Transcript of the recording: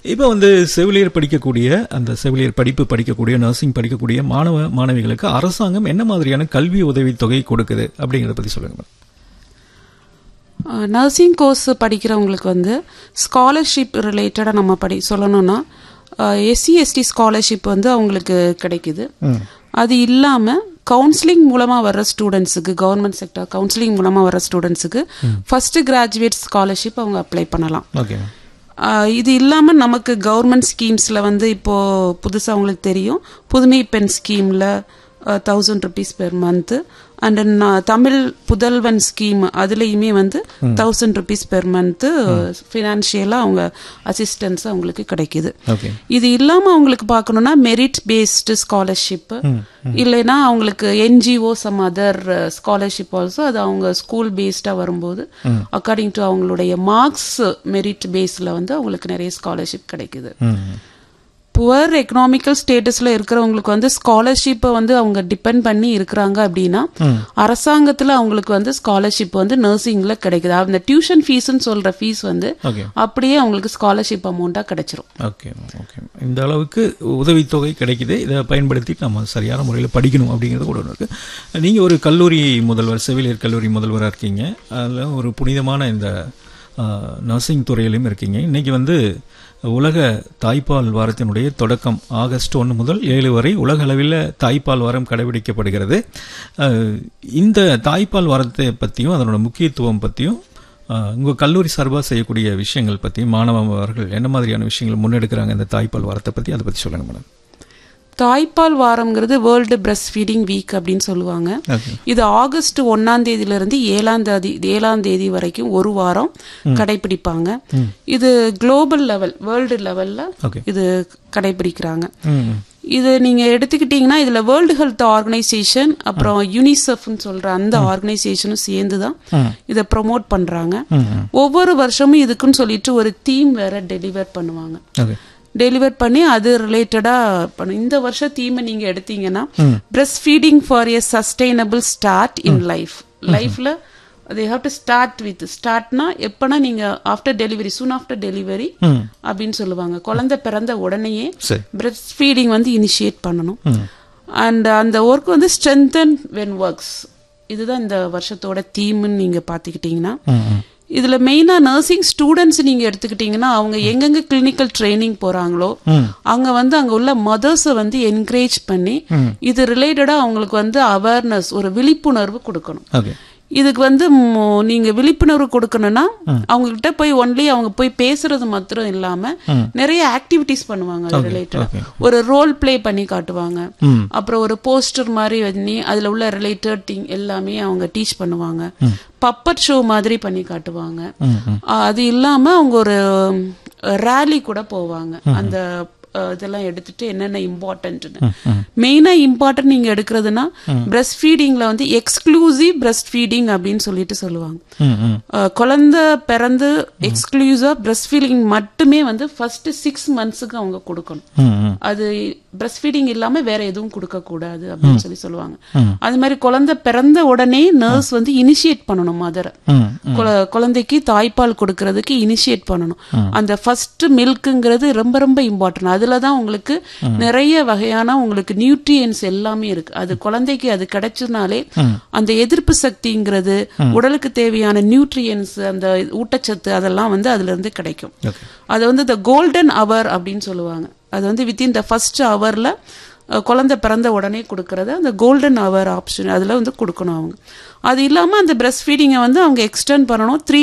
இப்போ வந்து செவிலியர் படிக்கக்கூடிய அந்த செவிலியர் படிப்பு படிக்கக்கூடிய நர்சிங் படிக்கக்கூடிய மாணவ மாணவிகளுக்கு அரசாங்கம் என்ன மாதிரியான கல்வி உதவித் தொகை கொடுக்குது அப்படிங்கிறத பத்தி சொல்லுங்க மேடம் நர்சிங் கோர்ஸ் படிக்கிறவங்களுக்கு வந்து ஸ்காலர்ஷிப் ரிலேட்டடாக நம்ம படி சொல்லணும்னா எஸ்சி எஸ்டி ஸ்காலர்ஷிப் வந்து அவங்களுக்கு கிடைக்குது அது இல்லாமல் கவுன்சிலிங் மூலமாக வர்ற ஸ்டூடெண்ட்ஸுக்கு கவர்மெண்ட் செக்டர் கவுன்சிலிங் மூலமாக வர்ற ஸ்டூடெண்ட்ஸுக்கு ஃபர்ஸ்ட் கிராஜுவேட் ஸ்காலர்ஷிப் அவங்க அப்ளை பண்ணலாம் ஓகே ஆஹ் இது இல்லாமல் நமக்கு கவர்மெண்ட் ஸ்கீம்ஸில் வந்து இப்போது புதுசாக அவங்களுக்கு தெரியும் புதுமை பெண் ஸ்கீமில் thousand rupees per month and Tamil Pudhalvan scheme அதுலேயுமே வந்து தௌசண்ட் ருபீஸ் பெர் மந்த்து ஃபினான்ஷியலாக அவங்க அசிஸ்டன்ஸ் அவங்களுக்கு கிடைக்குது ஓகே இது இல்லாம அவங்களுக்கு பார்க்கணும்னா மெரிட் பேஸ்டு ஸ்காலர்ஷிப் இல்லைன்னா அவங்களுக்கு NGO some other scholarship also அது அவங்க ஸ்கூல் பேஸ்டா வரும்போது அக்கார்டிங் டு அவங்களுடைய மார்க்ஸ் மெரிட் பேஸ்ல வந்து அவங்களுக்கு நிறைய ஸ்காலர்ஷிப் கிடைக்குது புவர் எக்கனாமிக்கல் ஸ்டேட்டஸ்ல இருக்கிறவங்களுக்கு வந்து ஸ்காலர்ஷிப்பை வந்து அவங்க டிபெண்ட் பண்ணி இருக்கிறாங்க அப்படின்னா அரசாங்கத்துல அவங்களுக்கு வந்து ஸ்காலர்ஷிப் வந்து நர்சிங்ல கிடைக்குது அந்த டியூஷன் ஃபீஸ்ன்னு சொல்ற ஃபீஸ் வந்து ஓகே அப்படியே அவங்களுக்கு ஸ்காலர்ஷிப் அமௌண்ட்டா கிடைச்சிரும் ஓகே ஓகே இந்த அளவுக்கு உதவித்தொகை கிடைக்குது இதை பயன்படுத்தி நம்ம சரியான முறையில் படிக்கணும் அப்படிங்கிறது கூட ஒன்று இருக்குது நீங்கள் ஒரு கல்லூரி முதல்வர் செவிலியர் கல்லூரி முதல்வராக இருக்கீங்க அதில் ஒரு புனிதமான இந்த நர்சிங் துறையிலும் இருக்கீங்க இன்னைக்கு வந்து உலக தாய்ப்பால் வாரத்தினுடைய தொடக்கம் ஆகஸ்ட் ஒன்று முதல் ஏழு வரை உலக அளவில் தாய்ப்பால் வாரம் கடைபிடிக்கப்படுகிறது அஹ், இந்த தாய்ப்பால் வாரத்தை பற்றியும் அதனோட முக்கியத்துவம் பற்றியும் உங்கள் கல்லூரி சார்பாக செய்யக்கூடிய விஷயங்கள் பற்றியும் மாணவர்கள் என்ன மாதிரியான விஷயங்கள் முன்னெடுக்கிறாங்க இந்த தாய்ப்பால் வாரத்தை பற்றி அதை பற்றி சொல்லுங்கள் மேடம் தாய்ப்பால் வாரம்ங்கிறது வேர்ல்டு பிரஸ்ட் ஃபீடிங் வீக் அப்படின்னு சொல்லுவாங்க ஓகே இது ஆகஸ்ட் ஒன்னாம் தேதியில இருந்து ஏழாம் தேதி ஏழாம் தேதி வரைக்கும் ஒரு வாரம் கடைபிடிப்பாங்க இது குளோபல் லெவல் வேர்ல்டு லெவல்ல ஓகே இது கடைபிடிக்கிறாங்க ம் இது நீங்க எடுத்துக்கிட்டீங்கன்னா இதுல வேர்ல்டு ஹெல்த் ஆர்கனைசேஷன் அப்புறம் யூனிசெஃப்னு சொல்ற அந்த ஆர்கனைசேஷனும் சேர்ந்து தான் இதை ப்ரொமோட் பண்றாங்க ம் ஒவ்வொரு வருஷமும் இதுக்குன்னு சொல்லிட்டு ஒரு தீம் வேற டெலிவர் பண்ணுவாங்க ஓகே டெலிவர் பண்ணி அது ரிலேட்டடா பண்ணும் இந்த வருஷ தீமை நீங்க எடுத்தீங்கன்னா breast feeding for a sustainable start in life லைஃப்ல they have to start with ஸ்டார்ட்னா எப்பனா நீங்க after delivery soon after delivery ம் அப்படின்னு சொல்லுவாங்க குழந்தை பிறந்த உடனேயே சரி பிரஸ்ட் ஃபீடிங் வந்து இனிஷியேட் பண்ணணும் ம் அண்ட் அந்த ஒர்க் வந்து ஸ்ட்ரென்தன் வென் ஒர்க்ஸ் இதுதான் இந்த வருஷத்தோட தீம்னு நீங்க பாத்துக்கிட்டீங்கன்னா ம் ம் இதுல மெயினா நர்சிங் ஸ்டூடெண்ட்ஸ் நீங்க எடுத்துக்கிட்டீங்கன்னா அவங்க எங்கெங்க கிளினிக்கல் ட்ரைனிங் போறாங்களோ ம் அங்க வந்து அங்க உள்ள மதர்ஸை வந்து என்கரேஜ் பண்ணி இது ரிலேட்டடா அவங்களுக்கு வந்து அவேர்னஸ் ஒரு விழிப்புணர்வு கொடுக்கணும் ஓகே இதுக்கு வந்து மோ- நீங்க விழிப்புணர்வு கொடுக்கணும்னா அவங்க கிட்ட போய் ஒன்லி அவங்க போய் பேசுறது மாத்திரம் இல்லாம நிறைய ஆக்டிவிட்டிஸ் பண்ணுவாங்க அது ரிலேட்டடா okay. ஒரு ரோல் ப்ளே பண்ணி காட்டுவாங்க ம் அப்புறம் ஒரு போஸ்டர் மாதிரி பண்ணி அதுல உள்ள ரிலேட்டட் திங் எல்லாமே அவங்க டீச் பண்ணுவாங்க பப்பட் ஷோ மாதிரி பண்ணி காட்டுவாங்க ம் ம் ஆஹ் அது இல்லாம அவங்க ஒரு ரேலி கூட போவாங்க அந்த அஹ், இதெல்லாம் எடுத்துட்டு என்னென்ன இம்பார்ட்டன்ட்னு மெயினா இம்பார்ட்டன்ட் நீங்க எடுக்கிறதுனா பிரஸ்ட் ஃபீடிங்ல வந்து எக்ஸ்க்ளூசிவ் பிரஸ்ட் ஃபீடிங் அப்படின்னு சொல்லிட்டு சொல்லுவாங்க ம் ம் அஹ், குழந்தை பிறந்து எக்ஸ்க்ளூசிவா பிரஸ்ட் ஃபீடிங் மட்டுமே வந்து ஃபர்ஸ்ட் சிக்ஸ் மந்த்ஸுக்கு அவங்க கொடுக்கணும் ம் ம் அது பிரஸ்ட் ஃபீடிங் இல்லாம வேற எதுவும் கொடுக்க கூடாது அப்படின்னு சொல்லி சொல்லுவாங்க அது மாதிரி குழந்தை பிறந்த உடனே நர்ஸ் வந்து இனிஷியேட் பண்ணணும் மதரை ம் குழ- குழந்தைக்கு தாய்ப்பால் கொடுக்கறதுக்கு இனிஷியேட் பண்ணணும் அந்த ஃபர்ஸ்ட் மில்க்குங்கிறது ரொம்ப ரொம்ப இம்பார்ட்டன்ட் அதுல தான் உங்களுக்கு நிறைய வகையான உங்களுக்கு நியூட்ரியன்ஸ் எல்லாமே இருக்கு அது குழந்தைக்கு அது கிடைச்சதுனாலே அந்த எதிர்ப்பு சக்திங்கிறது உடலுக்கு தேவையான நியூட்ரியன்ஸ் அந்த ஊட்டச்சத்து அதெல்லாம் வந்து அதுல இருந்து கிடைக்கும் ஓகே அது வந்து இந்த கோல்டன் அவர் அப்படின்னு சொல்லுவாங்க அது வந்து வித்தின் த ஃபர்ஸ்ட் ஹவர்ல குழந்தை பிறந்த உடனே கொடுக்கறது அந்த கோல்டன் அவர் ஆப்ஷன் அதில் வந்து கொடுக்கணும் அவங்க அது இல்லாமல் அந்த பிரஸ்ட் ஃபீடிங்கை வந்து அவங்க எக்ஸ்டெண்ட் பண்ணணும் த்ரீ